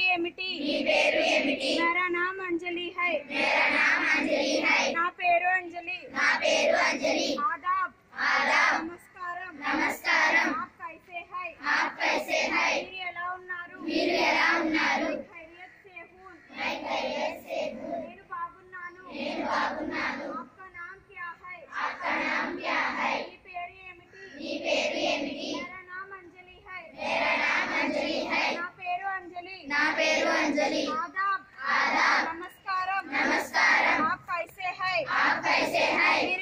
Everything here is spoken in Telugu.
ఏమిటి మేరా నామ్ అంజలి హై నా పేరు అంజలి ఆదాబ్ నమస్కారం నమస్కారం ఆప్ కైసే హై ఆప్ కైసే హై మీరు ఎలా ఉన్నారు మీరు ఎలా ఉన్నారు ఖైరియత్ సే హూన్ मैं खैरियत से हूँ నేను బాగున్నాను నేను బాగున్నాను आपका नाम क्या है आपका नाम क्या है మీ పేరు ఏమిటి మీ పేరు ఏమిటి मेरा नाम अंजलि है मेरा नाम अंजलि है నా పేరు అంజలి నా పేరు అంజలి ఆదాబ్ ఆదాబ్ నమస్కారం నమస్కారం आप कैसे है आप कैसे है మీరు